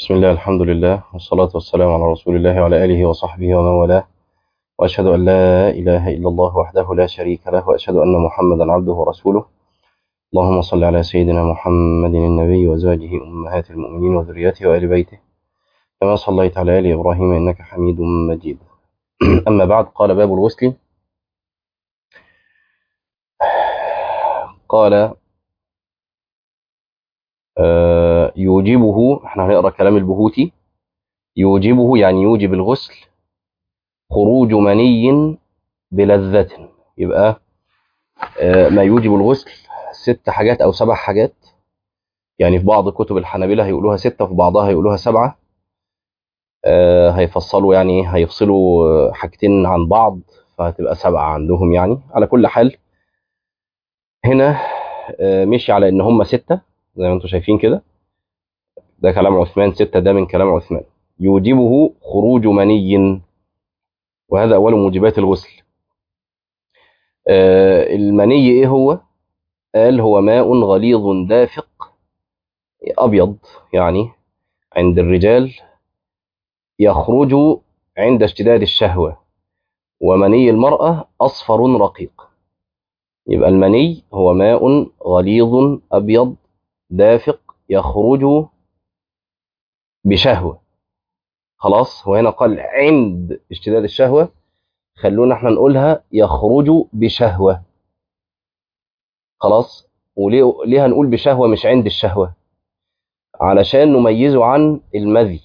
بسم الله الحمد لله والصلاة والسلام على رسول الله وعلى آله وصحبه ومن والاه وأشهد أن لا إله إلا الله وحده لا شريك له وأشهد أن محمدا عبده ورسوله اللهم صل على سيدنا محمد النبي وزوجه أمهات المؤمنين وذريته وآل بيته كما صليت على آل إبراهيم إنك حميد مجيد أما بعد قال باب الغسل قال آه يوجبه احنا هنقرا كلام البهوتي يوجبه يعني يوجب الغسل خروج مني بلذة يبقى آه ما يوجب الغسل ست حاجات او سبع حاجات يعني في بعض كتب الحنابلة هيقولوها ستة في بعضها هيقولوها سبعة آه هيفصلوا يعني هيفصلوا حاجتين عن بعض فهتبقى سبعة عندهم يعني على كل حال هنا مشي على ان هم ستة زي ما انتم شايفين كده ده كلام عثمان ستة ده من كلام عثمان يوجبه خروج مني وهذا أول موجبات الغسل آه المني إيه هو؟ قال هو ماء غليظ دافق أبيض يعني عند الرجال يخرج عند اشتداد الشهوة ومني المرأة أصفر رقيق يبقى المني هو ماء غليظ أبيض دافق يخرج بشهوة خلاص وهنا قال عند اشتداد الشهوة خلونا احنا نقولها يخرج بشهوة خلاص وليه ليه هنقول بشهوة مش عند الشهوة علشان نميزه عن المذي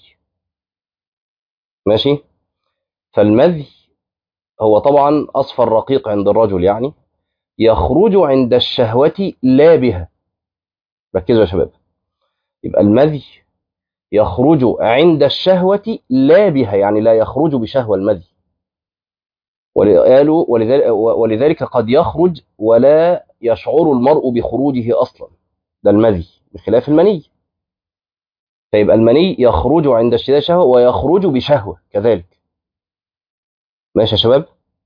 ماشي فالمذي هو طبعا أصفر رقيق عند الرجل يعني يخرج عند الشهوة لا بها ركزوا يا شباب يبقى المذي يخرج عند الشهوة لا بها يعني لا يخرج بشهوة المذي قالوا ولذلك, ولذلك قد يخرج ولا يشعر المرء بخروجه أصلا ده المذي بخلاف المني فيبقى المني يخرج عند اشتداد الشهوة ويخرج بشهوة كذلك ماشي يا شباب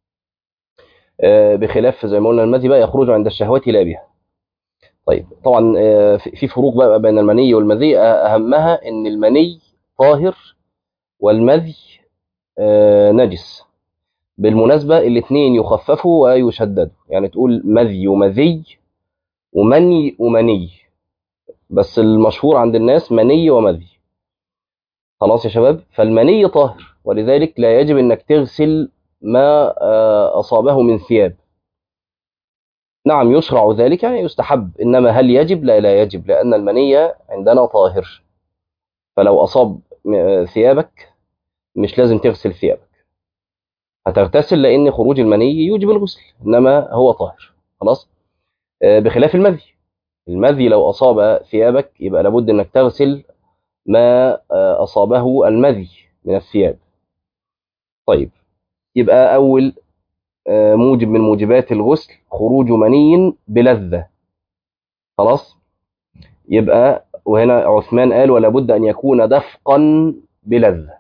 آه بخلاف زي ما قلنا المذي بقى يخرج عند الشهوة لا بها طيب طبعا في فروق بقى بين المني والمذي اهمها ان المني طاهر والمذي نجس بالمناسبة الاثنين يخففوا ويشددوا يعني تقول مذي ومذي ومني ومني بس المشهور عند الناس مني ومذي خلاص يا شباب فالمني طاهر ولذلك لا يجب انك تغسل ما اصابه من ثياب نعم يشرع ذلك يعني يستحب إنما هل يجب لا لا يجب لأن المنية عندنا طاهر فلو أصاب ثيابك مش لازم تغسل ثيابك هتغتسل لأن خروج المني يوجب الغسل إنما هو طاهر خلاص بخلاف المذي المذي لو أصاب ثيابك يبقى لابد أنك تغسل ما أصابه المذي من الثياب طيب يبقى أول موجب من موجبات الغسل خروج مني بلذة خلاص يبقى وهنا عثمان قال ولا بد أن يكون دفقا بلذة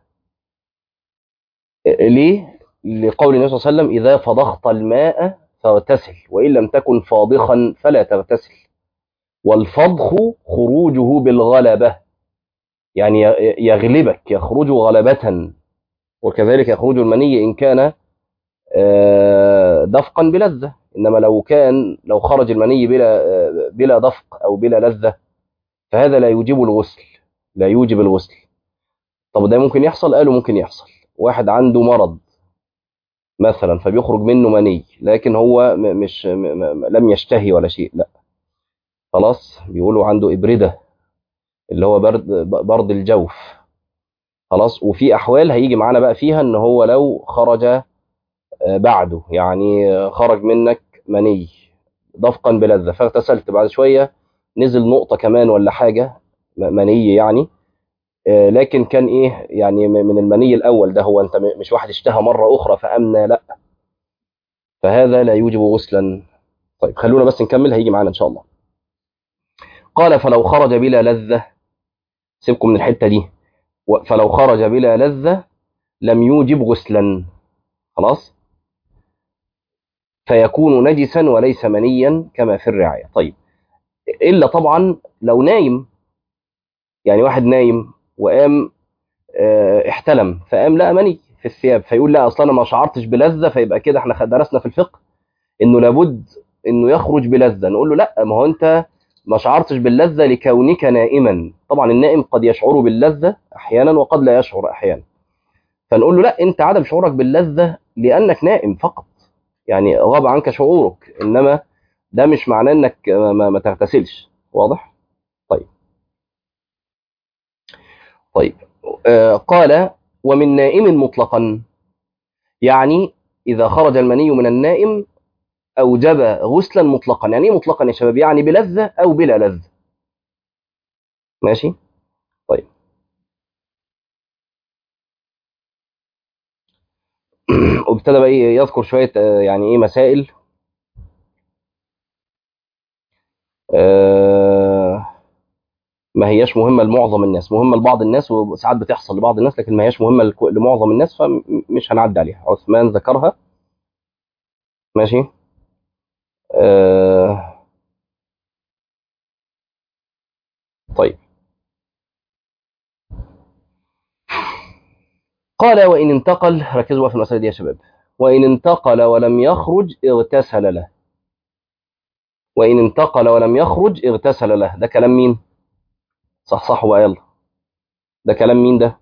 ليه؟ لقول النبي صلى الله عليه وسلم إذا فضخت الماء فاغتسل وإن لم تكن فاضخا فلا تغتسل والفضخ خروجه بالغلبة يعني يغلبك يخرج غلبة وكذلك يخرج المني إن كان دفقا بلذة إنما لو كان لو خرج المني بلا بلا دفق أو بلا لذة فهذا لا يوجب الغسل لا يوجب الغسل طب ده ممكن يحصل قالوا ممكن يحصل واحد عنده مرض مثلا فبيخرج منه مني لكن هو مش لم يشتهي ولا شيء لا خلاص بيقولوا عنده إبردة اللي هو برد برد الجوف خلاص وفي أحوال هيجي معانا بقى فيها إن هو لو خرج بعده يعني خرج منك مني دفقا بلذة فاغتسلت بعد شوية نزل نقطة كمان ولا حاجة مني يعني لكن كان ايه يعني من المني الاول ده هو انت مش واحد اشتهى مرة اخرى فامنى لا فهذا لا يوجب غسلا طيب خلونا بس نكمل هيجي معانا ان شاء الله قال فلو خرج بلا لذة سيبكم من الحتة دي فلو خرج بلا لذة لم يوجب غسلا خلاص فيكون نجسا وليس منيا كما في الرعاية طيب إلا طبعا لو نايم يعني واحد نايم وقام آه، احتلم فقام لقى مني في الثياب فيقول لا اصلا انا ما شعرتش بلذه فيبقى كده احنا خد- درسنا في الفقه انه لابد انه يخرج بلذه نقول له لا ما هو انت ما شعرتش باللذه لكونك نائما طبعا النائم قد يشعر باللذه احيانا وقد لا يشعر احيانا فنقول له لا انت عدم شعورك باللذه لانك نائم فقط يعني غاب عنك شعورك انما ده مش معناه انك ما, ما ما تغتسلش واضح طيب طيب آه قال ومن نائم مطلقا يعني اذا خرج المني من النائم اوجب غسلا مطلقا يعني ايه مطلقا يا شباب يعني بلذه او بلا لذه ماشي طيب وابتدى بقى إيه يذكر شويه آه، يعني ايه مسائل آه، ما هياش مهمه لمعظم الناس مهمه لبعض الناس وساعات بتحصل لبعض الناس لكن ما هياش مهمه لك- لمعظم الناس فمش هنعدي عليها عثمان ذكرها ماشي آه، طيب قال وإن انتقل ركزوا بقى في المسألة دي يا شباب وإن انتقل ولم يخرج اغتسل له وإن انتقل ولم يخرج اغتسل له ده كلام مين صح صح بقى يلا ده كلام مين ده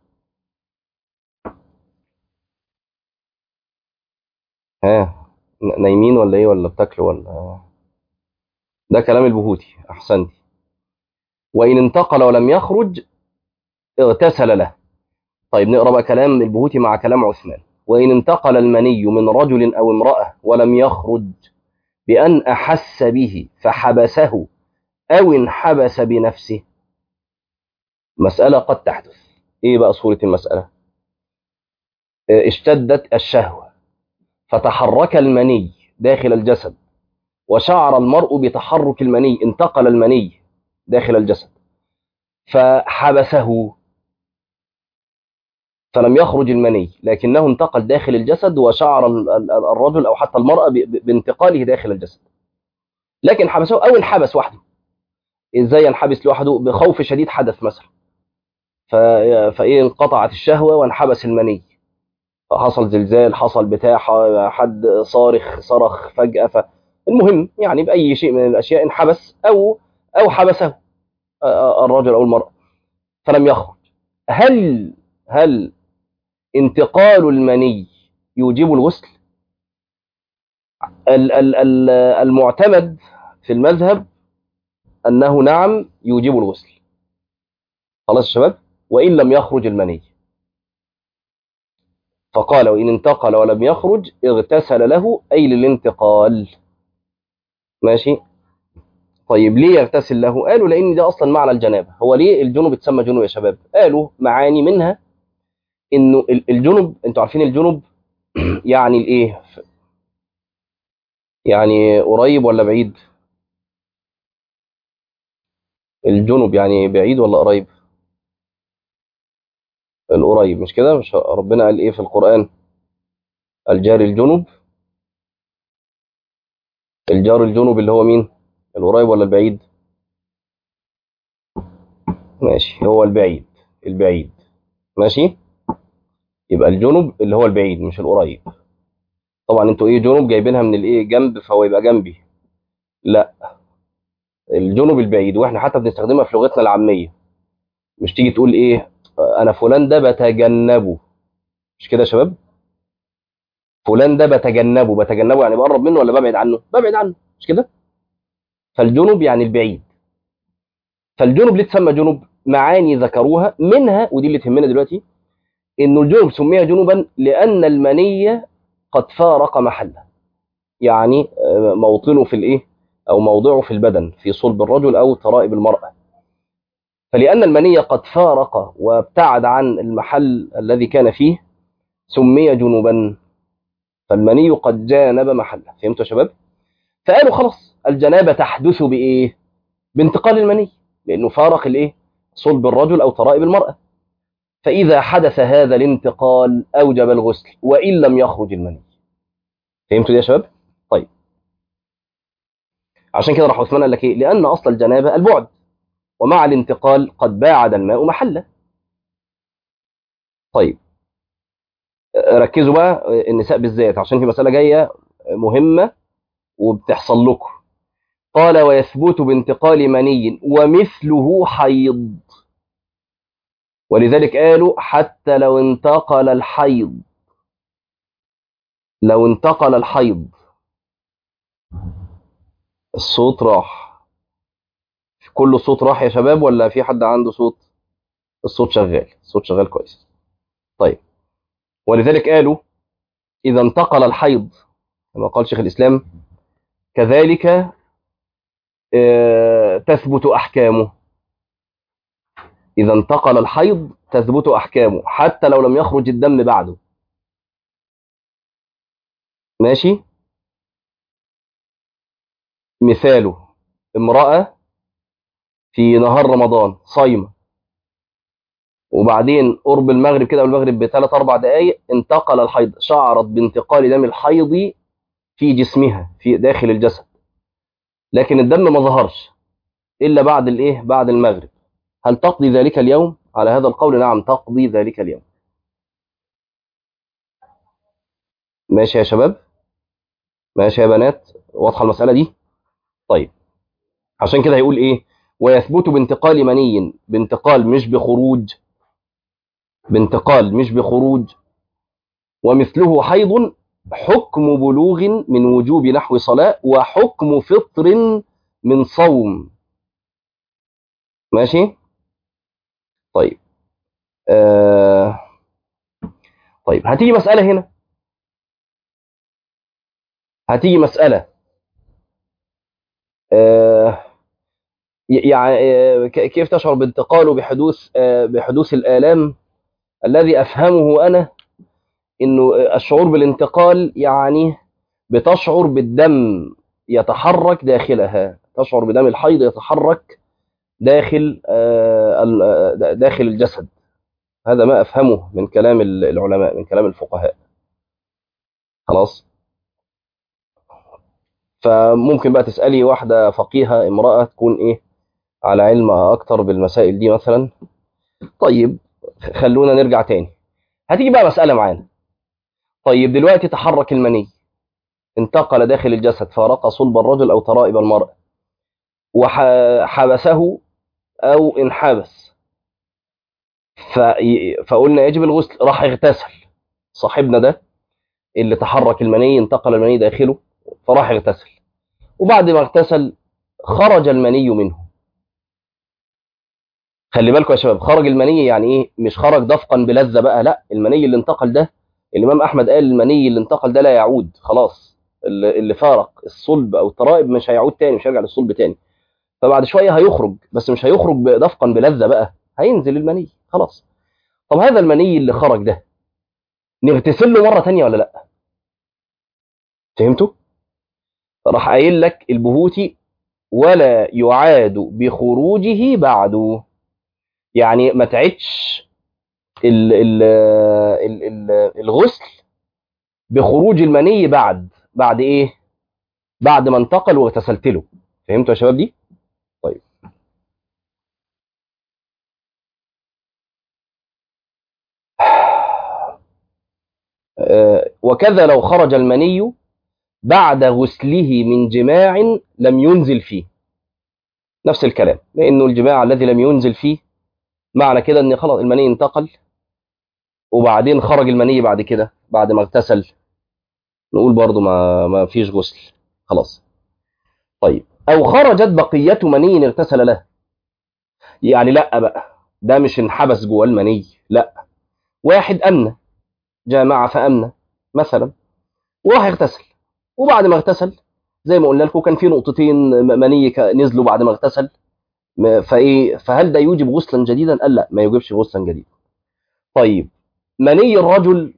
ها ن- نايمين ولا ايه ولا بتاكلوا ولا ده كلام البهوتي احسنتي وإن انتقل ولم يخرج اغتسل له طيب نقرا بقى كلام البهوتي مع كلام عثمان وإن انتقل المني من رجل أو امرأة ولم يخرج بأن أحس به فحبسه أو انحبس بنفسه مسألة قد تحدث إيه بقى صورة المسألة اه، اشتدت الشهوة فتحرك المني داخل الجسد وشعر المرء بتحرك المني انتقل المني داخل الجسد فحبسه فلم يخرج المني لكنه انتقل داخل الجسد وشعر ال- ال- الرجل أو حتى المرأة ب- ب- بانتقاله داخل الجسد لكن حبسه أو انحبس وحده إزاي ينحبس لوحده بخوف شديد حدث مثلا ف- فإيه انقطعت الشهوة وانحبس المني فحصل زلزال حصل بتاع ح- حد صارخ صرخ فجأة فالمهم يعني بأي شيء من الأشياء انحبس أو أو حبسه آه، آه، الرجل أو المرأة فلم يخرج هل هل انتقال المني يوجب الغسل ال- ال- ال- المعتمد في المذهب أنه نعم يوجب الغسل خلاص يا شباب وإن لم يخرج المني فقال وإن انتقل ولم يخرج اغتسل له أي للانتقال ماشي طيب ليه يغتسل له قالوا لأن ده أصلا معنى الجنابة هو ليه الجنوب اتسمى جنوب يا شباب قالوا معاني منها إنه ال- الجنوب أنتوا عارفين الجنوب يعني الإيه يعني قريب ولا بعيد الجنوب يعني بعيد ولا قريب القريب مش كده مش ربنا قال ايه في القرآن الجار الجنوب الجار الجنوب اللي هو مين القريب ولا البعيد ماشي هو البعيد البعيد ماشي يبقى الجنوب اللي هو البعيد مش القريب طبعا انتوا ايه جنوب جايبينها من الايه جنب فهو يبقى جنبي لا الجنوب البعيد واحنا حتى بنستخدمها في لغتنا العاميه مش تيجي تقول ايه انا فلان ده بتجنبه مش كده يا شباب فلان ده بتجنبه بتجنبه يعني بقرب منه ولا ببعد عنه ببعد عنه مش كده فالجنوب يعني البعيد فالجنوب ليه اتسمى جنوب معاني ذكروها منها ودي اللي تهمنا دلوقتي انه الجنوب سمي جنوبا لان المني قد فارق محله يعني آه، موطنه في الايه او موضعه في البدن في صلب الرجل او ترائب المراه فلان المني قد فارق وابتعد عن المحل الذي كان فيه سمي جنوبا فالمني قد جانب محله فهمتوا يا شباب فقالوا خلاص الجنابه تحدث بايه بانتقال المني لانه فارق الايه صلب الرجل او ترائب المراه فاذا حدث هذا الانتقال اوجب الغسل وان لم يخرج المني فهمتوا دي يا شباب طيب عشان كده راح عثمان قال لك ايه لان اصل الجنابه البعد ومع الانتقال قد باعد الماء محله طيب ركزوا بقى النساء بالذات عشان في مسألة جاية مهمة وبتحصل لكم قال ويثبت بانتقال مني ومثله حيض ولذلك قالوا حتى لو انتقل الحيض لو انتقل الحيض الصوت راح كل الصوت راح يا شباب ولا في حد عنده صوت الصوت شغال الصوت شغال كويس طيب ولذلك قالوا إذا انتقل الحيض كما قال شيخ الإسلام كذلك آه، تثبت أحكامه إذا انتقل الحيض تثبت أحكامه حتى لو لم يخرج الدم بعده ماشي مثاله امرأة في نهار رمضان صايمة وبعدين قرب المغرب كده او المغرب بثلاث اربع دقائق انتقل الحيض شعرت بانتقال دم الحيض في جسمها في داخل الجسد لكن الدم ما ظهرش الا بعد الايه بعد المغرب هل تقضي ذلك اليوم على هذا القول نعم تقضي ذلك اليوم ماشي يا شباب ماشي يا بنات واضحه المساله دي طيب عشان كده هيقول ايه ويثبت بانتقال مني بانتقال مش بخروج بانتقال مش بخروج ومثله حيض حكم بلوغ من وجوب نحو صلاة وحكم فطر من صوم ماشي طيب آه طيب هتيجي مسألة هنا هتيجي مسألة آه يعني آه كيف تشعر بانتقاله بحدوث آه بحدوث الآلام الذي أفهمه أنا إنه الشعور بالانتقال يعني بتشعر بالدم يتحرك داخلها تشعر بدم الحيض يتحرك داخل داخل الجسد هذا ما أفهمه من كلام العلماء من كلام الفقهاء خلاص فممكن بقى تسألي واحدة فقيهة امرأة تكون إيه على علم أكتر بالمسائل دي مثلا طيب خلونا نرجع تاني هتيجي بقى مسألة معانا طيب دلوقتي تحرك المني انتقل داخل الجسد فارق صلب الرجل أو ترائب المرأة وحبسه أو انحبس فقلنا يجب الغسل راح يغتسل صاحبنا ده اللي تحرك المني انتقل المني داخله فراح يغتسل وبعد ما اغتسل خرج المني منه خلي بالكم يا شباب خرج المني يعني ايه مش خرج دفقا بلذة بقى لا المني اللي انتقل ده الامام احمد قال المني اللي انتقل ده لا يعود خلاص اللي, اللي فارق الصلب او الترائب مش هيعود تاني مش هيرجع للصلب تاني فبعد شويه هيخرج بس مش هيخرج دفقا بلذة بقى هينزل المني خلاص طب هذا المني اللي خرج ده نغتسل له مره تانية ولا لا فهمتوا راح قايل لك البهوتي ولا يعاد بخروجه بعده يعني ما تعدش ال ال ال ال الغسل بخروج المني بعد بعد ايه بعد ما انتقل واغتسلت له فهمتوا يا شباب دي طيب آه وكذا لو خرج المني بعد غسله من جماع لم ينزل فيه نفس الكلام لانه الجماع الذي لم ينزل فيه معنى كده ان خلاص المني انتقل وبعدين خرج المني بعد كده بعد ما اغتسل نقول برضو ما ما فيش غسل خلاص طيب او خرجت بقيه مني اغتسل له يعني لا بقى ده مش انحبس جوه المني لا واحد امنه جامع فامنه مثلا وراح يغتسل وبعد ما اغتسل زي ما قلنا لكم كان في نقطتين مني نزلوا بعد ما اغتسل فايه فهل ده يوجب غسلا جديدا قال لا ما يوجبش غسلا جديدا طيب مني الرجل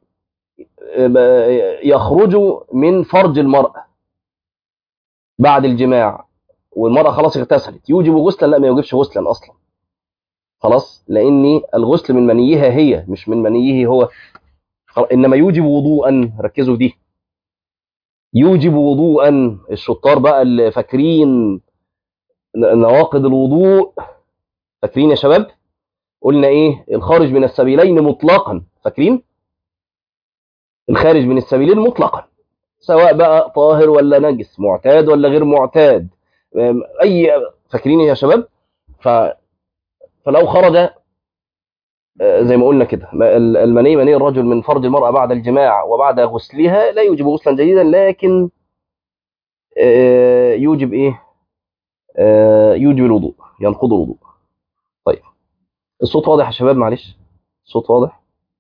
يخرج من فرج المرأة بعد الجماع والمرأة خلاص اغتسلت يوجب غسلا لا ما يوجبش غسلا أصلا خلاص لأن الغسل من منيها هي مش من منيه هو إنما يوجب وضوءا ركزوا دي يوجب وضوءا الشطار بقى اللي فاكرين نواقض الوضوء فاكرين يا شباب قلنا ايه الخارج من السبيلين مطلقا فاكرين الخارج من السبيلين مطلقا سواء بقى طاهر ولا نجس معتاد ولا غير معتاد أم، اي فاكرين يا شباب ف فلو خرج آه، زي ما قلنا كده ما- ال- المني مني الرجل من فرج المرأة بعد الجماع وبعد غسلها لا يوجب غسلا جديدا لكن آه، يوجب ايه آه، يوجب الوضوء ينقض الوضوء طيب الصوت واضح يا شباب معلش الصوت واضح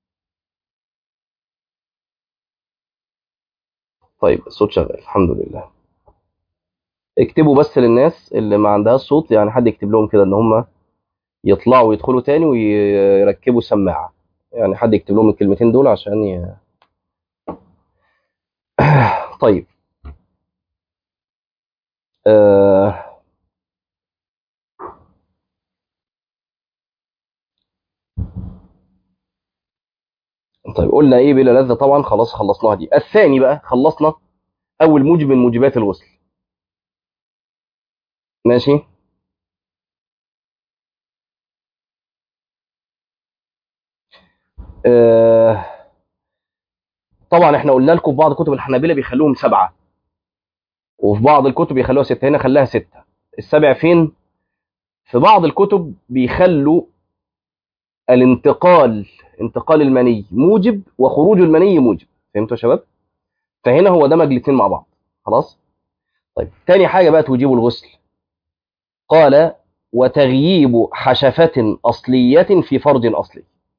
طيب الصوت شغال الحمد لله اكتبوا بس للناس اللي ما عندها صوت يعني حد يكتب لهم كده ان هم يطلعوا ويدخلوا تاني ويركبوا سماعة يعني حد يكتب لهم الكلمتين دول عشان ي... طيب آه... طيب قلنا ايه بلا لذة طبعا خلاص خلصناها دي الثاني بقى خلصنا اول موجب من موجبات الغسل ماشي آه... طبعا احنا قلنا لكم في بعض كتب الحنابلة بيخلوهم سبعة وفي بعض الكتب يخلوها ستة هنا خلاها ستة السبع فين في بعض الكتب بيخلوا الانتقال انتقال المني موجب وخروج المني موجب فهمتوا يا شباب فهنا هو دمج الاثنين مع بعض خلاص طيب تاني حاجة بقى توجيب الغسل قال وتغييب حشفة أصلية في فرج أصلي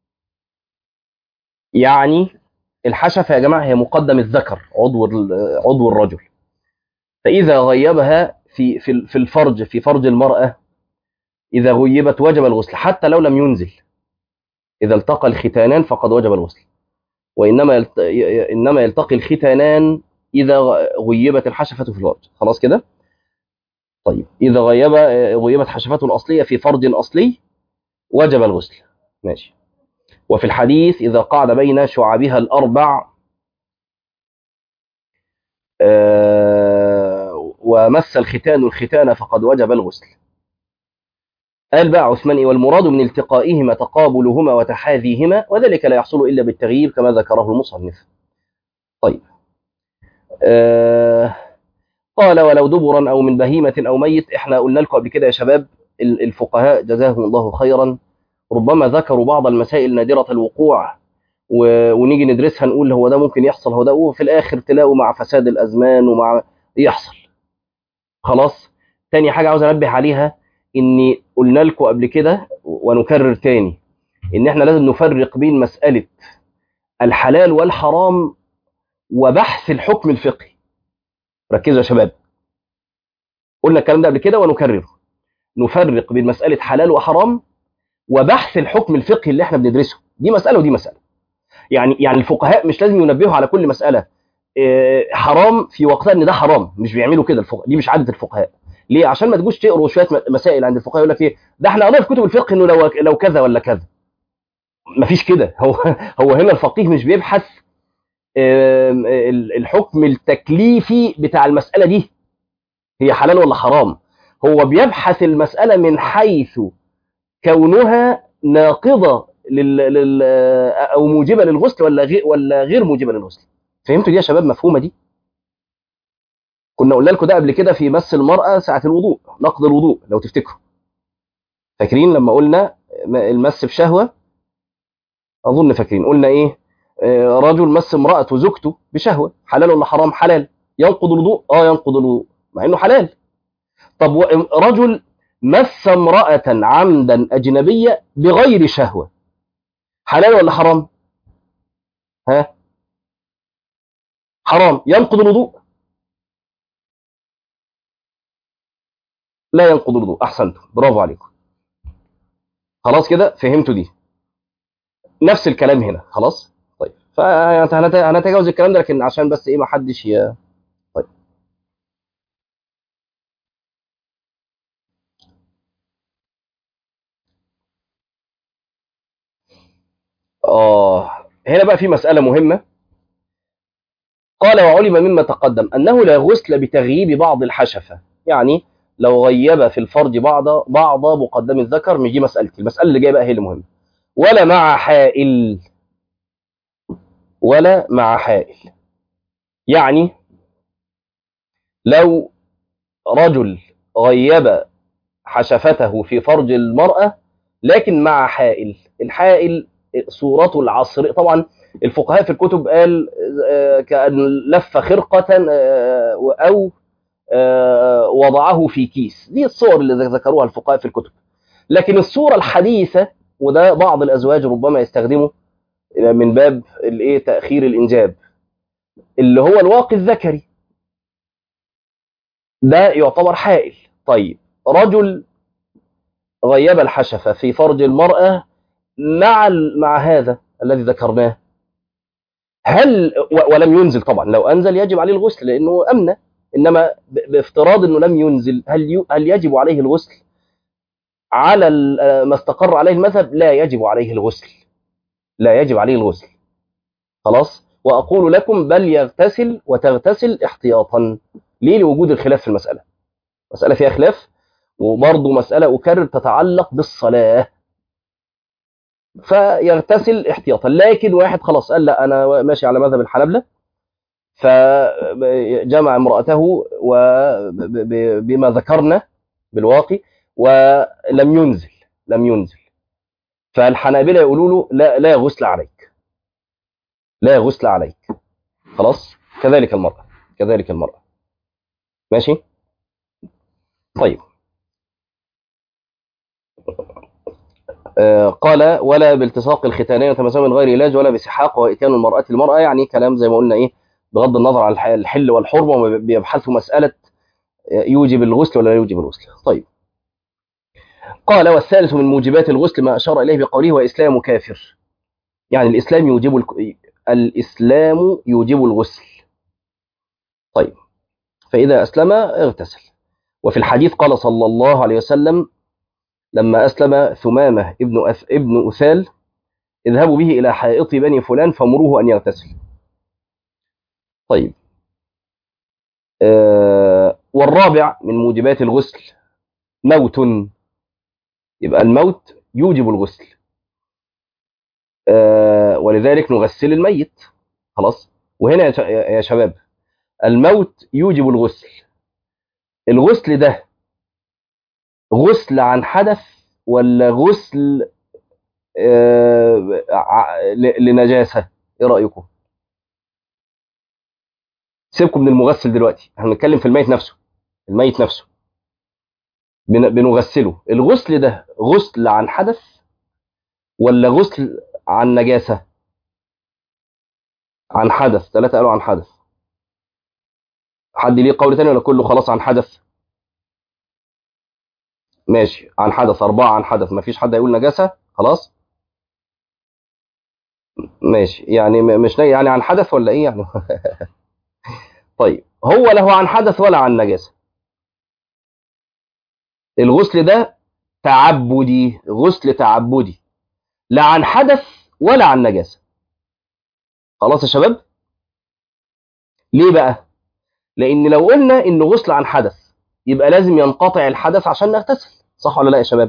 يعني الحشفة يا جماعة هي مقدم الذكر عضو ال- عضو الرجل فإذا غيبها في في في الفرج في فرج المرأة إذا غيبت وجب الغسل حتى لو لم ينزل إذا التقى الختانان فقد وجب الغسل وإنما يلت... ي- إنما يلتقي الختانان إذا غ- غيبت الحشفة في الفرج خلاص كده طيب إذا غيب غيبت حشفته الأصلية في فرج أصلي وجب الغسل ماشي وفي الحديث إذا قعد بين شعابها الأربع آه، ومس الختان الختان فقد وجب الغسل قال بقى عثمان والمراد من التقائهما تقابلهما وتحاذيهما وذلك لا يحصل إلا بالتغيير كما ذكره المصنف طيب آه قال ولو دبرا أو من بهيمة أو ميت احنا قلنا لكم قبل كده يا شباب ال- الفقهاء جزاهم الله خيرا ربما ذكروا بعض المسائل نادرة الوقوع و- ونيجي ندرسها نقول هو ده ممكن يحصل هو ده وفي الآخر تلاقوا مع فساد الأزمان ومع يحصل خلاص تاني حاجة عاوز أنبه عليها إني قلنا لكم قبل كده ونكرر تاني إن إحنا لازم نفرق بين مسألة الحلال والحرام وبحث الحكم الفقهي ركزوا يا شباب قلنا الكلام ده قبل كده ونكرره نفرق بين مسألة حلال وحرام وبحث الحكم الفقهي اللي احنا بندرسه دي مسألة ودي مسألة يعني يعني الفقهاء مش لازم ينبهوا على كل مسألة آه، حرام في وقتها ان ده حرام مش بيعملوا كده الفقهاء دي مش عادة الفقهاء ليه عشان ما تجوش تقروا شويه م- مسائل عند الفقهاء يقول لك ايه ده احنا قرينا في كتب الفقه انه لو لو كذا ولا كذا مفيش كده هو هو هنا الفقيه مش بيبحث آم، ال- الحكم التكليفي بتاع المسألة دي هي حلال ولا حرام هو بيبحث المسألة من حيث كونها ناقضة لل... لل... أو موجبة للغسل ولا غير ولا غير موجبة للغسل فهمتوا دي يا شباب مفهومة دي كنا قلنا لكم ده قبل كده في مس المرأة ساعة الوضوء نقض الوضوء لو تفتكروا فاكرين لما قلنا المس في شهوة أظن فاكرين قلنا إيه آه، رجل مس امرأته زوجته بشهوة حلال ولا حرام حلال ينقض الوضوء اه ينقض الوضوء مع انه حلال طب و- رجل مس امرأة عمدا أجنبية بغير شهوة حلال ولا حرام ها حرام ينقض الوضوء لا ينقض الوضوء احسنتم برافو عليكم خلاص كده فهمتوا دي نفس الكلام هنا خلاص طيب فهنتجاوز الكلام ده لكن عشان بس ايه ما حدش ي... طيب اه هنا بقى في مسألة مهمة قال وعلم مما تقدم أنه لا غسل بتغييب بعض الحشفة يعني لو غيب في الفرج بعض بعض مقدم الذكر مش دي مسألتي المسألة اللي جاية بقى هي اللي مهمة ولا مع حائل ولا مع حائل يعني لو رجل غيب حشفته في فرج المرأة لكن مع حائل الحائل صورته العصر طبعا الفقهاء في الكتب قال آه، كأن لف خرقة آه، أو آه، وضعه في كيس دي الصور اللي ذكروها الفقهاء في الكتب لكن الصورة الحديثة وده بعض الأزواج ربما يستخدمه من باب الايه تأخير الإنجاب اللي هو الواقي الذكري ده يعتبر حائل طيب رجل غيب الحشفة في فرج المرأة مع ال- مع هذا الذي ذكرناه هل و- ولم ينزل طبعا لو أنزل يجب عليه الغسل لأنه أمنة إنما ب- بافتراض أنه لم ينزل هل ي- هل يجب عليه الغسل على ال- ما استقر عليه المذهب لا يجب عليه الغسل لا يجب عليه الغسل خلاص وأقول لكم بل يغتسل وتغتسل احتياطا ليه لوجود الخلاف في المسألة مسألة فيها خلاف وبرضه مسألة أكرر تتعلق بالصلاة فيغتسل احتياطا لكن واحد خلاص قال لا أنا ماشي على مذهب الحنبلة فجمع امرأته وبما ذكرنا بالواقي ولم ينزل لم ينزل فالحنابلة يقولوا له لا لا غسل عليك لا غسل عليك خلاص كذلك المرأة كذلك المرأة ماشي طيب آه قال ولا بالتصاق الختانين وتماسهم من غير علاج ولا بسحاق واتيان المرأة المرأة يعني كلام زي ما قلنا ايه بغض النظر عن الح- الحل والحرمة بيبحثوا مسألة آه، يوجب الغسل ولا لا يوجب الغسل طيب قال والثالث من موجبات الغسل ما أشار إليه بقوله وإسلام كافر يعني الإسلام يوجب الك... الإسلام يوجب الغسل طيب فإذا أسلم اغتسل وفي الحديث قال صلى الله عليه وسلم لما أسلم ثمامة ابن أث... ابن أثال اذهبوا به إلى حائط بني فلان فمروه أن يغتسل طيب آه والرابع من موجبات الغسل موت يبقى الموت يوجب الغسل آه ولذلك نغسل الميت خلاص وهنا يا ش- يا شباب الموت يوجب الغسل الغسل ده غسل عن حدث ولا غسل آه ع- ل- لنجاسة ايه رأيكم سيبكم من المغسل دلوقتي احنا بنتكلم في الميت نفسه الميت نفسه بن- بنغسله الغسل ده غسل عن حدث ولا غسل عن نجاسة عن حدث ثلاثة قالوا عن حدث حد ليه قول تاني ولا كله خلاص عن حدث ماشي عن حدث أربعة عن حدث ما فيش حد هيقول نجاسة خلاص ماشي يعني م- مش نا- يعني عن حدث ولا ايه يعني طيب هو لا هو عن حدث ولا عن نجاسة الغسل ده تعبدي غسل تعبدي لا عن حدث ولا عن نجاسة خلاص يا شباب ليه بقى لان لو قلنا انه غسل عن حدث يبقى لازم ينقطع الحدث عشان نغتسل صح ولا لا يا شباب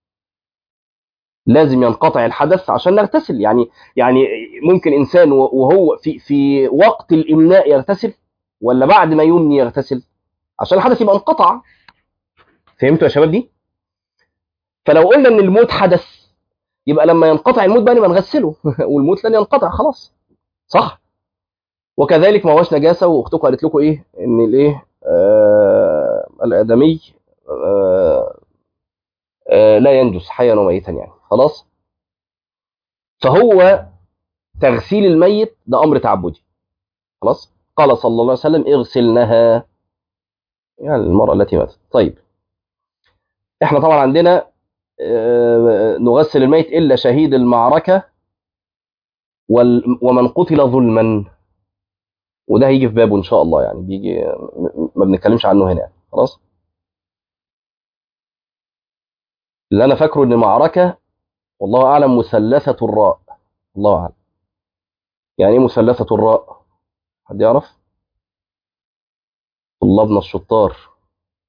لازم ينقطع الحدث عشان نغتسل يعني يعني ممكن انسان وهو في في وقت الامناء يغتسل ولا بعد ما يمني يغتسل عشان الحدث يبقى انقطع فهمتوا يا شباب دي فلو قلنا ان الموت حدث يبقى لما ينقطع الموت بقى نبقى نغسله والموت لن ينقطع خلاص صح وكذلك ما هوش نجاسه واختكم قالت لكم ايه ان الايه آه الادمي آه آه لا ينجس حيا وميتا يعني خلاص فهو تغسيل الميت ده امر تعبدي خلاص قال صلى الله عليه وسلم اغسلنها يعني المرأة التي ماتت طيب احنا طبعا عندنا آه، نغسل الميت إلا شهيد المعركة وال- ومن قتل ظلما وده هيجي في بابه إن شاء الله يعني بيجي م- ما بنتكلمش عنه هنا يعني. خلاص اللي أنا فاكره إن معركة والله أعلم مثلثة الراء الله أعلم يعني إيه مثلثة الراء حد يعرف طلابنا الشطار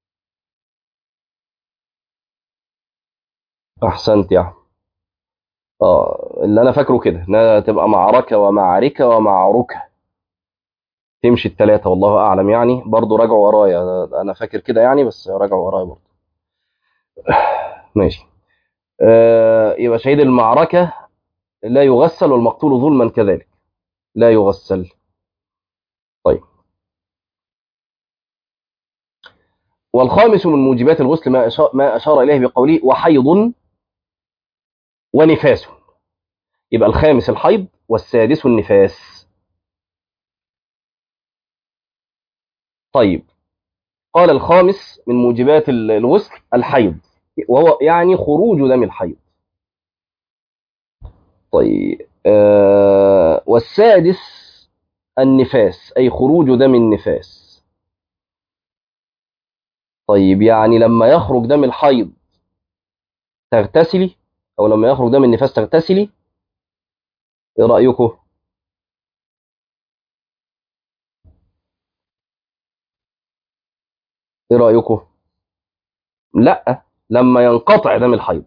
أحسنت يا أحمد اه اللي انا فاكره كده انها تبقى معركه ومعركه ومعركه تمشي الثلاثه والله اعلم يعني برضه راجعوا ورايا انا فاكر كده يعني بس راجعوا ورايا برضه ماشي آه يبقى شهيد المعركه لا يغسل والمقتول ظلما كذلك لا يغسل طيب والخامس من موجبات الغسل ما أشار, ما أشار إليه بقوله وحيض ونفاس يبقى الخامس الحيض والسادس النفاس طيب قال الخامس من موجبات الغسل الحيض وهو يعني خروج دم الحيض طيب آه والسادس النفاس أي خروج دم النفاس طيب يعني لما يخرج دم الحيض تغتسلي أو لما يخرج دم النفاس تغتسلي إيه رأيكم؟ إيه رأيكم؟ لأ لما ينقطع دم الحيض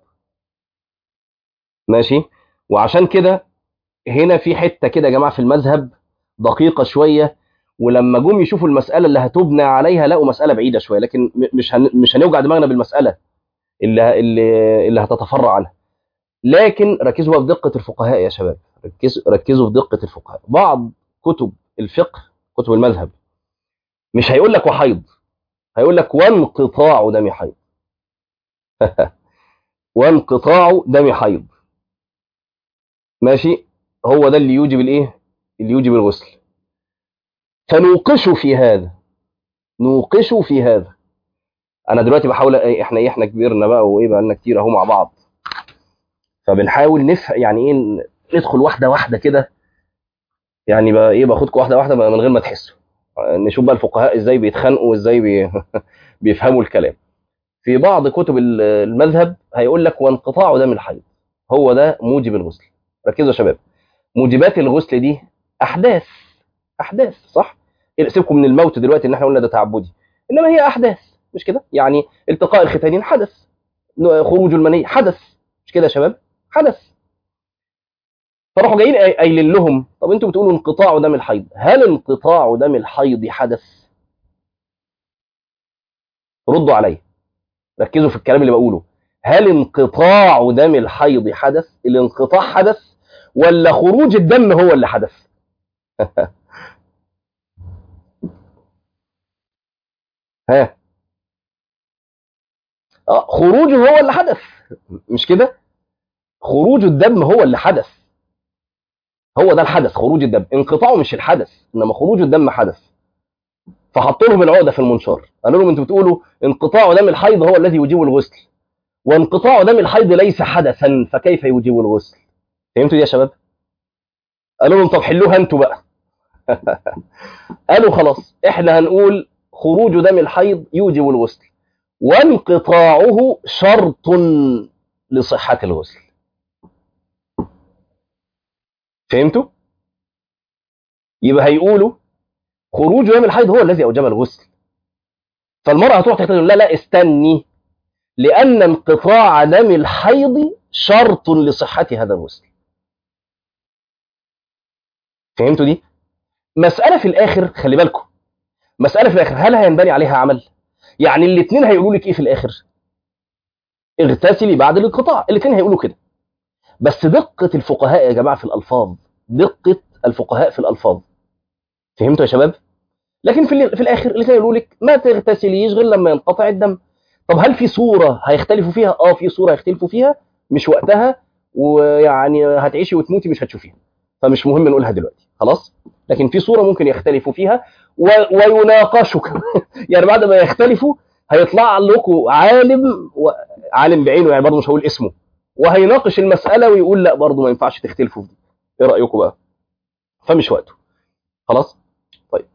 ماشي وعشان كده هنا في حتة كده يا جماعة في المذهب دقيقة شوية ولما جم يشوفوا المسألة اللي هتبنى عليها لقوا مسألة بعيدة شوية لكن مش هن... مش هنوجع دماغنا بالمسألة اللي اللي اللي هتتفرع عنها لكن ركزوا بقى في دقة الفقهاء يا شباب ركزوا ركزوا في دقة الفقهاء بعض كتب الفقه كتب المذهب مش هيقول لك وحيض هيقول لك وانقطاع دم حيض وانقطاع دم حيض ماشي هو ده اللي يوجب الايه اللي يوجب الغسل فنوقش في هذا نوقش في هذا انا دلوقتي بحاول احنا ايه احنا كبرنا بقى وايه بقى لنا كتير اهو مع بعض فبنحاول نفهم يعني ايه ندخل واحده واحده كده يعني بقى ايه باخدكم واحده واحده من غير ما تحسوا نشوف بقى الفقهاء ازاي بيتخانقوا وازاي بي... بيفهموا الكلام في بعض كتب المذهب هيقول لك وانقطاع دم الحيض هو ده موجب الغسل ركزوا يا شباب موجبات الغسل دي احداث احداث صح سيبكم من الموت دلوقتي ان احنا قلنا ده تعبدي انما هي احداث مش كده يعني التقاء الختانين حدث خروج المني حدث مش كده يا شباب حدث فراحوا جايين قايلين لهم طب انتوا بتقولوا انقطاع دم الحيض هل انقطاع دم الحيض حدث ردوا عليا ركزوا في الكلام اللي بقوله هل انقطاع دم الحيض حدث الانقطاع حدث ولا خروج الدم هو اللي حدث ها آه خروجه هو اللي حدث مش كده خروج الدم هو اللي حدث هو ده الحدث خروج الدم انقطاعه مش الحدث انما خروج الدم حدث فحطوا لهم العقده في المنشار قالوا لهم انتوا بتقولوا انقطاع دم الحيض هو الذي يجيب الغسل وانقطاع دم الحيض ليس حدثا فكيف يجيب الغسل فهمتوا دي يا شباب قالوا لهم طب حلوها انتوا بقى قالوا خلاص احنا هنقول خروج دم الحيض يوجب الغسل وانقطاعه شرط لصحة الغسل فهمتوا؟ يبقى هيقولوا خروج دم الحيض هو الذي أوجب الغسل فالمرأة هتروح تقول لا لا استني لأن انقطاع دم الحيض شرط لصحة هذا الغسل فهمتوا دي؟ مسألة في الآخر خلي بالكم مسألة في الآخر هل هينبني عليها عمل؟ يعني الاثنين هيقولوا لك إيه في الآخر؟ اغتسلي بعد الانقطاع الاثنين هيقولوا كده بس دقة الفقهاء يا جماعة في الألفاظ دقة الفقهاء في الألفاظ فهمتوا يا شباب؟ لكن في, في الآخر الاثنين يقولوا لك ما تغتسليش غير لما ينقطع الدم طب هل في صورة هيختلفوا فيها؟ اه في صورة هيختلفوا فيها مش وقتها ويعني هتعيشي وتموتي مش هتشوفيها فمش مهم نقولها دلوقتي خلاص لكن في صورة ممكن يختلفوا فيها و... ويناقشوا يعني بعد ما يختلفوا هيطلع لكم عالم و... عالم بعينه يعني برضه مش هقول اسمه وهيناقش المسألة ويقول لا برضه ما ينفعش تختلفوا في دي ايه رأيكم بقى فمش وقته خلاص طيب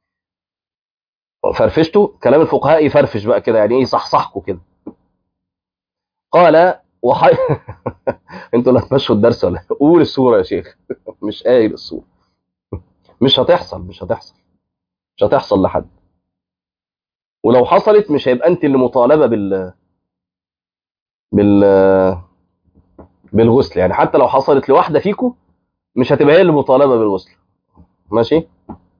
فرفشتوا كلام الفقهاء يفرفش بقى كده يعني ايه يصحصحكوا كده قال وحي انتوا اللي هتمشوا الدرس ولا قول الصورة يا شيخ مش قايل الصورة مش هتحصل مش هتحصل مش هتحصل لحد ولو حصلت مش هيبقى انت اللي مطالبة بال بال بالغسل يعني حتى لو حصلت لواحده فيكم مش هتبقى هي اللي مطالبه بالغسل ماشي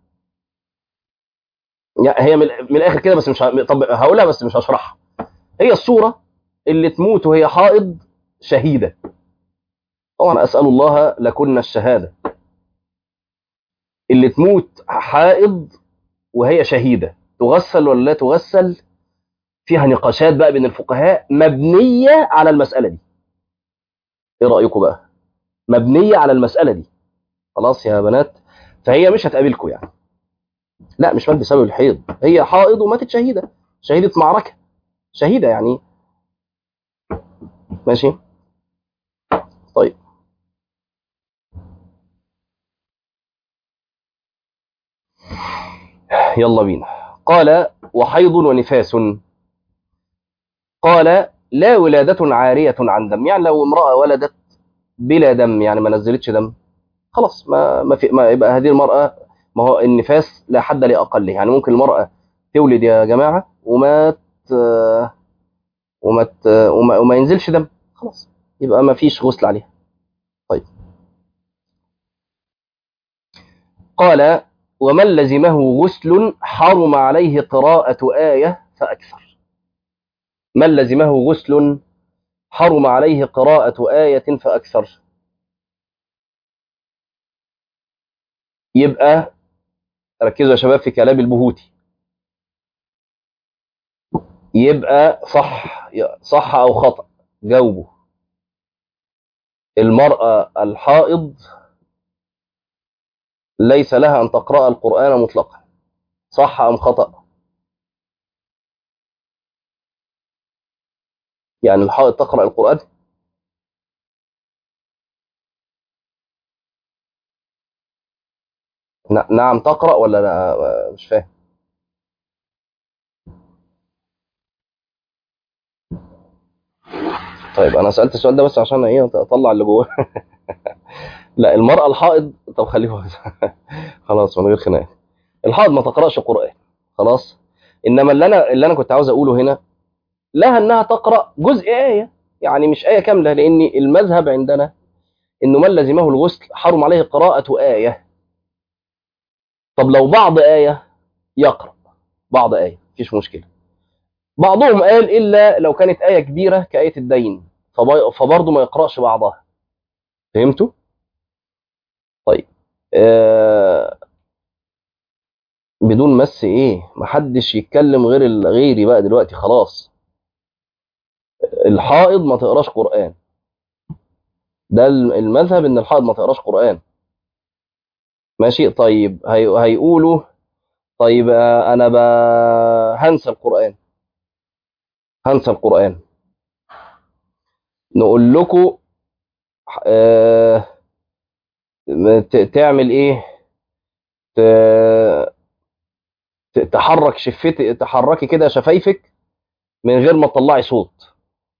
يعني هي من, من الاخر كده بس مش ه... طب هقولها بس مش هشرحها هي الصوره اللي تموت وهي حائض شهيده طبعا اسال الله لكن الشهاده اللي تموت حائض وهي شهيده تغسل ولا لا تغسل فيها نقاشات بقى بين الفقهاء مبنيه على المساله دي ايه رايكم بقى مبنيه على المساله دي خلاص يا بنات فهي مش هتقابلكم يعني لا مش مات بسبب الحيض هي حائض وماتت شهيده شهيده معركه شهيده يعني ماشي طيب يلا بينا قال وحيض ونفاس قال لا ولادة عارية عن دم يعني لو امرأة ولدت بلا دم يعني ما نزلتش دم خلاص ما ما في ما يبقى هذه المرأة ما هو النفاس لا حد لأقله يعني ممكن المرأة تولد يا جماعة وما ت... وما ت... وما, وما ينزلش دم خلاص يبقى ما فيش غسل عليها طيب قال ومن لزمه غسل حرم عليه قراءة آية فأكثر من لزمه غسل حرم عليه قراءة آية فأكثر يبقى ركزوا يا شباب في كلام البهوتي يبقى صح صح أو خطأ جاوبوا المرأة الحائض ليس لها أن تقرأ القرآن مطلقا صح أم خطأ يعني الحائض تقرأ القرآن نعم تقرأ ولا لا مش فاهم طيب انا سألت السؤال ده بس عشان ايه اطلع اللي جواه لا المرأة الحائض طب خليه خلاص من غير خناقه الحائض ما تقرأش قرآن خلاص انما اللي انا اللي انا كنت عاوز اقوله هنا لها انها تقرأ جزء آية يعني مش آية كاملة لان المذهب عندنا انه من لزمه الغسل حرم عليه قراءة آية طب لو بعض آية يقرأ بعض آية مفيش مشكلة بعضهم قال إلا لو كانت آية كبيرة كآية الدين فبرضه ما يقرأش بعضها فهمتوا؟ طيب آه بدون مس ايه محدش يتكلم غير غيري بقى دلوقتي خلاص الحائض ما تقراش قرآن ده المذهب ان الحائض ما تقراش قرآن ماشي طيب هي... هيقولوا طيب انا ب... هنسى القرآن هنسى القرآن نقول لكم آه... تعمل ايه ت... تحرك شفتي تحركي كده شفايفك من غير ما تطلعي صوت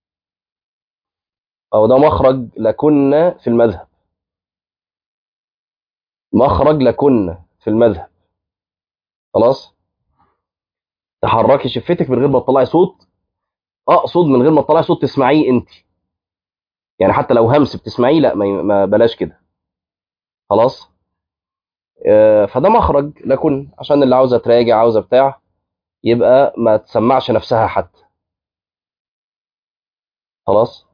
او ده مخرج لكن في المذهب مخرج لكن في المذهب خلاص تحركي شفتك من غير ما تطلعي صوت اقصد من غير ما تطلعي صوت تسمعيه انت يعني حتى لو همس بتسمعيه لا ما بلاش كده خلاص آه فده مخرج لكن عشان اللي عاوزه تراجع عاوزه بتاع يبقى ما تسمعش نفسها حتى خلاص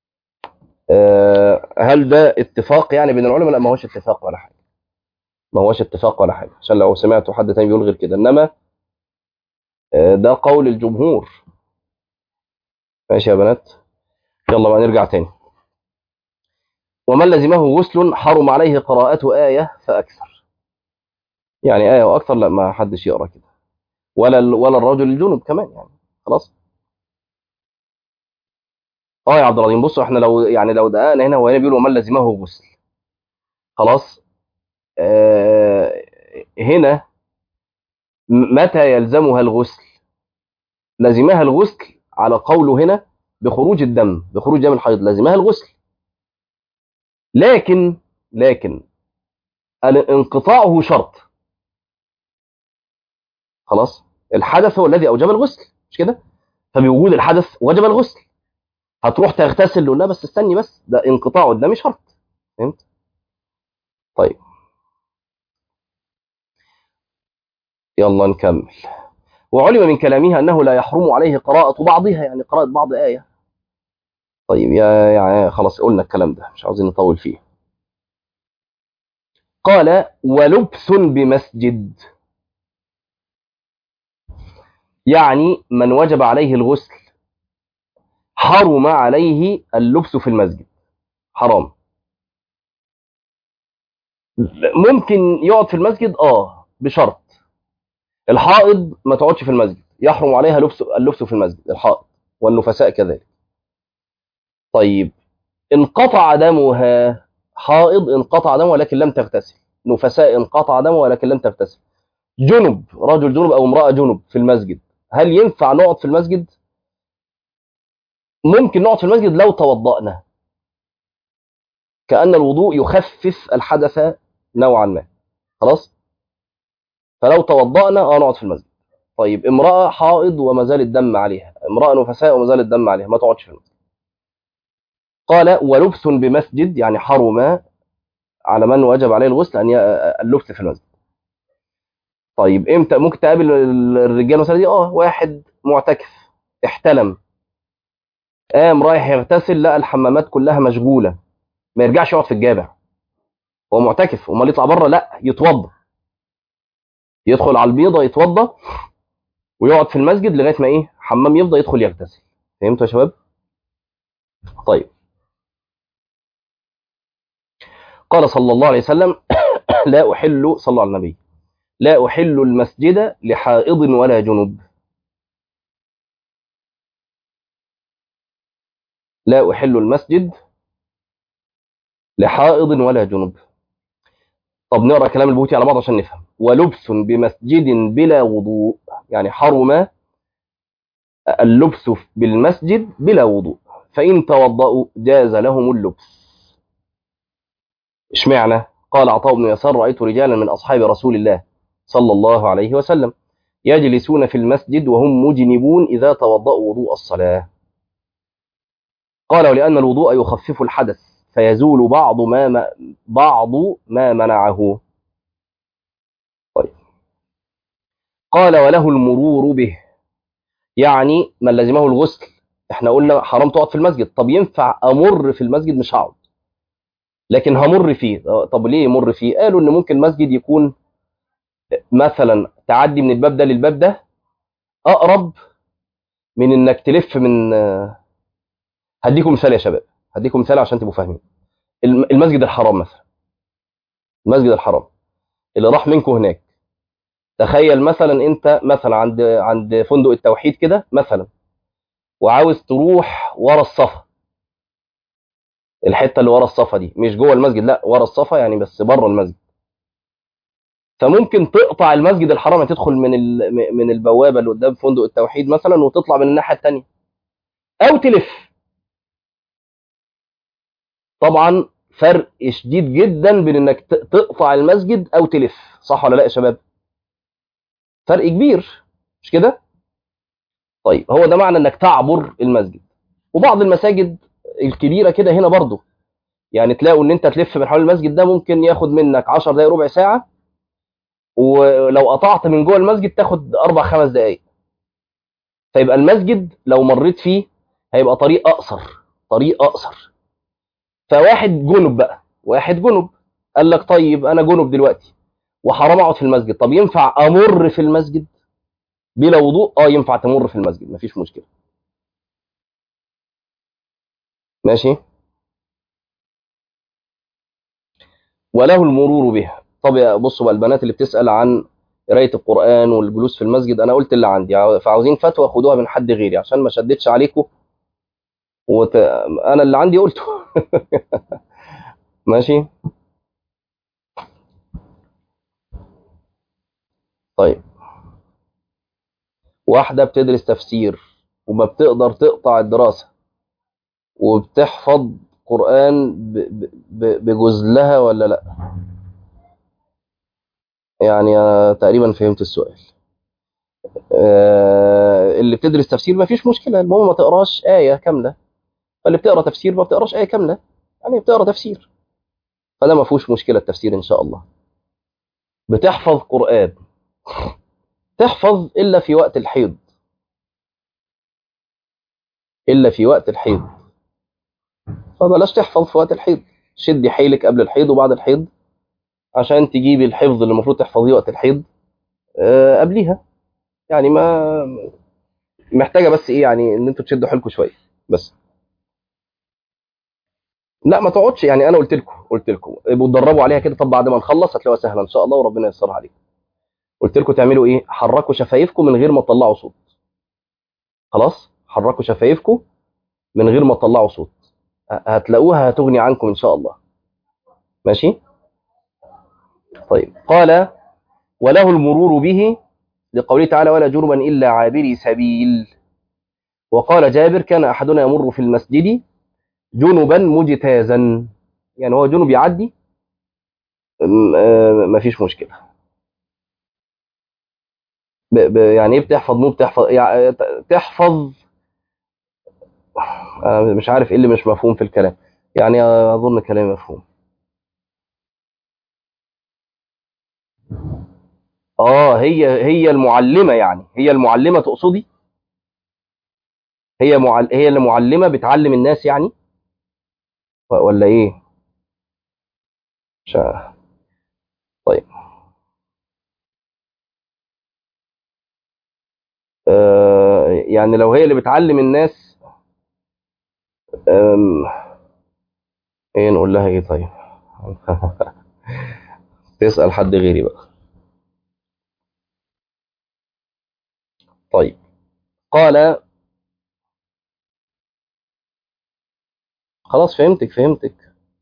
آه هل ده اتفاق يعني بين العلماء لا ما هوش اتفاق ولا حاجه ما هوش اتفاق ولا حاجه عشان لو سمعتوا حد تاني بيقول غير كده انما آه ده قول الجمهور ماشي يا بنات يلا بقى نرجع تاني ومن لزمه غسل حرم عليه قراءة آية فأكثر يعني آية وأكثر لا ما حدش يقرأ كده ولا ولا الرجل الجنب كمان يعني خلاص اه يا عبد العظيم بصوا احنا لو يعني لو دققنا هنا وهنا بيقولوا ومن لزمه غسل خلاص آه هنا متى يلزمها الغسل لزمها الغسل على قوله هنا بخروج الدم بخروج دم الحيض لزمها الغسل لكن لكن انقطاعه شرط خلاص الحدث هو الذي اوجب الغسل مش كده فبوجود الحدث وجب الغسل هتروح تغتسل له لا بس استني بس ده انقطاع ده مش شرط فهمت طيب يلا نكمل وعلم من كلامها انه لا يحرم عليه قراءة بعضها يعني قراءة بعض آية طيب يا يعني خلاص قلنا الكلام ده مش عاوزين نطول فيه قال ولبث بمسجد يعني من وجب عليه الغسل حرم عليه اللبس في المسجد حرام ممكن يقعد في المسجد اه بشرط الحائض ما تقعدش في المسجد يحرم عليها لبس اللبس في المسجد الحائض والنفساء كذلك طيب انقطع دمها حائض انقطع دمه ولكن لم تغتسل نفساء انقطع دمه ولكن لم تغتسل جنب رجل جنب او امراه جنب في المسجد هل ينفع نقعد في المسجد ممكن نقعد في المسجد لو توضأنا كأن الوضوء يخفف الحدث نوعا ما خلاص فلو توضأنا اه نقعد في المسجد طيب امرأة حائض وما زال الدم عليها امرأة نفساء وما زال الدم عليها ما تقعدش في المسجد قال ولبس بمسجد يعني حرم على من وجب عليه الغسل ان اللبس في المسجد طيب امتى ممكن تقابل الرجال المسألة دي اه واحد معتكف احتلم قام رايح يغتسل لقى الحمامات كلها مشغوله ما يرجعش يقعد في الجامع هو معتكف امال يطلع بره لا يتوضى يدخل على البيضه يتوضى ويقعد في المسجد لغايه ما ايه حمام يفضى يدخل يغتسل فهمتوا يا شباب طيب قال صلى الله عليه وسلم لا احل صلى على النبي لا احل المسجد لحائض ولا جنب لا أحل المسجد لحائض ولا جنب طب نقرأ كلام البوتي على بعض عشان نفهم ولبس بمسجد بلا وضوء يعني حرم اللبس بالمسجد بلا وضوء فإن توضأوا جاز لهم اللبس اشمعنى قال عطاء بن يسار رأيت رجالا من أصحاب رسول الله صلى الله عليه وسلم يجلسون في المسجد وهم مجنبون إذا توضأوا وضوء الصلاة قال ولأن الوضوء يخفف الحدث فيزول بعض ما, ما بعض ما منعه طيب قال وله المرور به يعني من لزمه الغسل احنا قلنا حرام تقعد في المسجد طب ينفع امر في المسجد مش هقعد لكن همر فيه طب ليه يمر فيه قالوا ان ممكن مسجد يكون مثلا تعدي من الباب ده للباب ده اقرب من انك تلف من هديكم مثال يا شباب هديكم مثال عشان تبقوا فاهمين المسجد الحرام مثلا المسجد الحرام اللي راح منكم هناك تخيل مثلا انت مثلا عند عند فندق التوحيد كده مثلا وعاوز تروح ورا الصفا الحته اللي ورا الصفا دي مش جوه المسجد لا ورا الصفا يعني بس بره المسجد فممكن تقطع المسجد الحرام تدخل من من البوابه اللي قدام فندق التوحيد مثلا وتطلع من الناحيه الثانيه او تلف طبعا فرق شديد جدا بين انك تقطع المسجد او تلف صح ولا لا يا شباب فرق كبير مش كده طيب هو ده معنى انك تعبر المسجد وبعض المساجد الكبيره كده هنا برضه يعني تلاقوا ان انت تلف من حول المسجد ده ممكن ياخد منك 10 دقائق ربع ساعه ولو قطعت من جوه المسجد تاخد اربع خمس دقائق فيبقى المسجد لو مريت فيه هيبقى طريق اقصر طريق اقصر فواحد جنب بقى واحد جنب قال لك طيب انا جنب دلوقتي وحرام اقعد في المسجد طب ينفع امر في المسجد بلا وضوء اه ينفع تمر في المسجد مفيش مشكله ماشي وله المرور به طب بصوا بقى البنات اللي بتسال عن قرايه القران والجلوس في المسجد انا قلت اللي عندي فعاوزين فتوى خدوها من حد غيري عشان ما شدتش عليكم وت... انا اللي عندي قلته ماشي طيب واحدة بتدرس تفسير وما بتقدر تقطع الدراسة وبتحفظ قرآن ب... ب... بجزلها ولا لا يعني أنا تقريبا فهمت السؤال آه اللي بتدرس تفسير ما فيش مشكلة المهم ما تقراش آية كاملة فاللي بتقرا تفسير ما بتقراش ايه كامله يعني بتقرا تفسير فده ما فيهوش مشكله التفسير ان شاء الله بتحفظ قران تحفظ الا في وقت الحيض الا في وقت الحيض فبلاش تحفظ في وقت الحيض شدي حيلك قبل الحيض وبعد الحيض عشان تجيبي الحفظ اللي المفروض تحفظيه وقت الحيض آه، قبليها يعني ما محتاجه بس ايه يعني ان انتوا تشدوا حيلكم شويه بس لا ما تقعدش يعني انا قلت لكم قلت لكم ابقوا تدربوا عليها كده طب بعد ما نخلص هتلاقوها سهله ان شاء الله وربنا ييسرها عليكم قلت لكم تعملوا ايه حركوا شفايفكم من غير ما تطلعوا صوت خلاص حركوا شفايفكم من غير ما تطلعوا صوت ه- هتلاقوها هتغني عنكم ان شاء الله ماشي طيب قال وله المرور به لقوله تعالى ولا جرما الا عابري سبيل وقال جابر كان احدنا يمر في المسجد جنبا مجتازا يعني هو جنب يعدي م- آه، مفيش مشكله ب ب يعني ايه بتحفظ مو بتحفظ يعني تحفظ آه، مش عارف ايه اللي مش مفهوم في الكلام يعني اظن كلامي مفهوم اه هي هي المعلمه يعني هي المعلمه تقصدي هي معل... هي اللي معلمه بتعلم الناس يعني و- ولا ايه مش عارف. طيب آه يعني لو هي اللي بتعلم الناس آم، ايه نقول لها ايه طيب تسأل حد غيري بقى طيب قال خلاص فهمتك فهمتك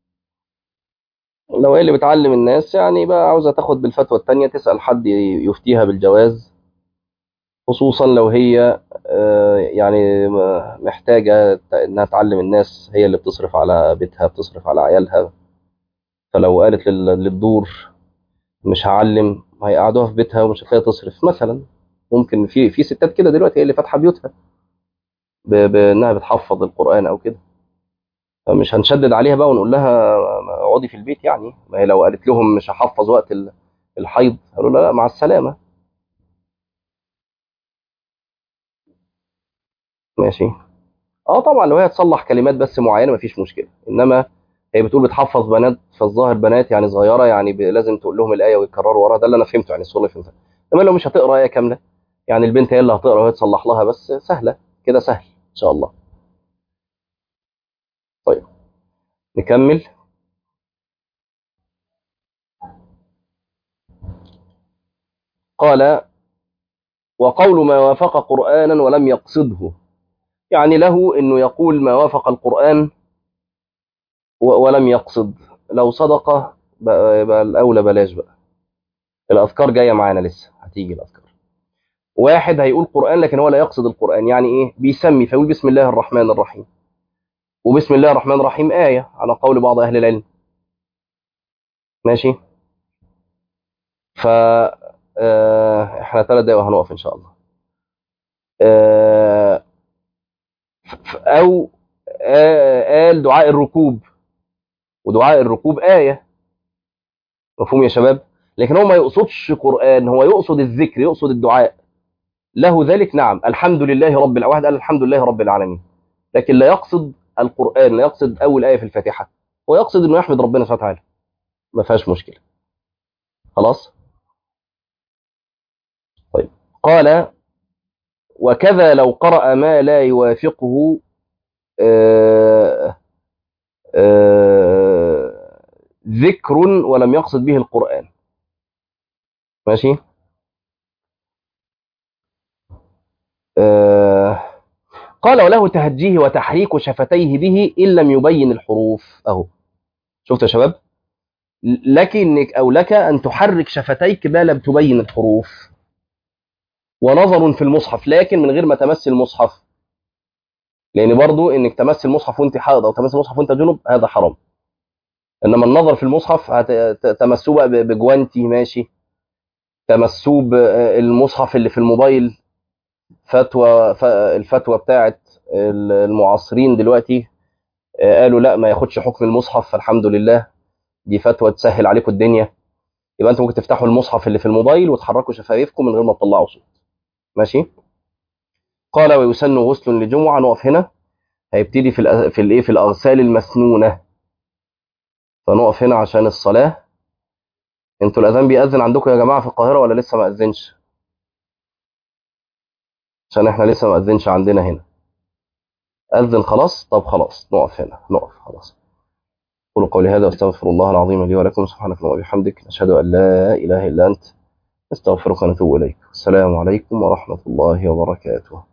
لو هي اللي بتعلم الناس يعني بقى عاوزة تاخد بالفتوى التانية تسأل حد يفتيها بالجواز خصوصا لو هي آه، يعني م- محتاجة ت- إنها تعلم الناس هي اللي بتصرف على بيتها بتصرف على عيالها فلو قالت لل- للدور مش هعلم هيقعدوها في بيتها ومش هتلاقيها تصرف مثلا ممكن في في ستات كده دلوقتي هي اللي فاتحة بيوتها ب- بإنها بتحفظ القرآن أو كده فمش هنشدد عليها بقى ونقول لها اقعدي في البيت يعني ما هي لو قالت لهم مش هحفظ وقت ال- الحيض قالوا لها لا مع السلامة ماشي اه طبعا لو هي تصلح كلمات بس معينه مفيش مشكله انما هي بتقول بتحفظ بنات فالظاهر بنات يعني صغيره يعني ب- لازم تقول لهم الايه ويكرروا وراها ده اللي انا فهمته يعني الصوره اللي فهمتها انما لو مش هتقرا ايه كامله يعني البنت هي اللي هتقرا وهي تصلح لها بس سهله كده سهل ان شاء الله طيب نكمل قال وقول ما وافق قرانا ولم يقصده يعني له انه يقول ما وافق القران و- ولم يقصد لو صدق بقى, بقى الاولى بلاش بقى الاذكار جايه معانا لسه هتيجي الاذكار واحد هيقول قرآن لكن هو لا يقصد القرآن يعني ايه بيسمي فيقول بسم الله الرحمن الرحيم وبسم الله الرحمن الرحيم آية على قول بعض أهل العلم ماشي ف آه، احنا ثلاث دقايق وهنقف ان شاء الله آه، ف- او آه، قال دعاء الركوب ودعاء الركوب آية مفهوم يا شباب لكن هو ما يقصدش قرآن هو يقصد الذكر يقصد الدعاء له ذلك نعم الحمد لله رب العالمين واحد قال الحمد لله رب العالمين لكن لا يقصد القرآن لا يقصد أول آية في الفاتحة هو يقصد إنه يحمد ربنا سبحانه وتعالى ما فيهاش مشكلة خلاص طيب قال وكذا لو قرأ ما لا يوافقه آه، آه، ذكر ولم يقصد به القرآن ماشي آه، قال وله تهجيه وتحريك شفتيه به إن لم يبين الحروف أهو شفت يا شباب لك إنك أو لك أن تحرك شفتيك ما لم تبين الحروف ونظر في المصحف لكن من غير ما تمس المصحف لان برضو انك تمس المصحف وانت حائض او تمس المصحف وانت جنب هذا حرام انما النظر في المصحف هت- ت- تمسوه بقى ب- بجوانتي ماشي تمسوه بالمصحف اللي في الموبايل فتوى ف- الفتوى بتاعت ال- المعاصرين دلوقتي آه، قالوا لا ما ياخدش حكم المصحف فالحمد لله دي فتوى تسهل عليكم الدنيا يبقى انتوا ممكن تفتحوا المصحف اللي في الموبايل وتحركوا شفايفكم من غير ما تطلعوا صوت ماشي قال ويسن غسل لجمعة نقف هنا هيبتدي في الأ- في الايه في الاغسال المسنونه فنقف هنا عشان الصلاه انتوا الاذان بيأذن عندكم يا جماعه في القاهره ولا لسه ما اذنش عشان احنا لسه ما اذنش عندنا هنا اذن خلاص طب خلاص نقف هنا نقف خلاص قولوا قولي هذا واستغفر الله العظيم لي ولكم سبحانك اللهم وبحمدك نشهد ان لا اله الا انت نستغفرك ونتوب اليك السلام عليكم ورحمه الله وبركاته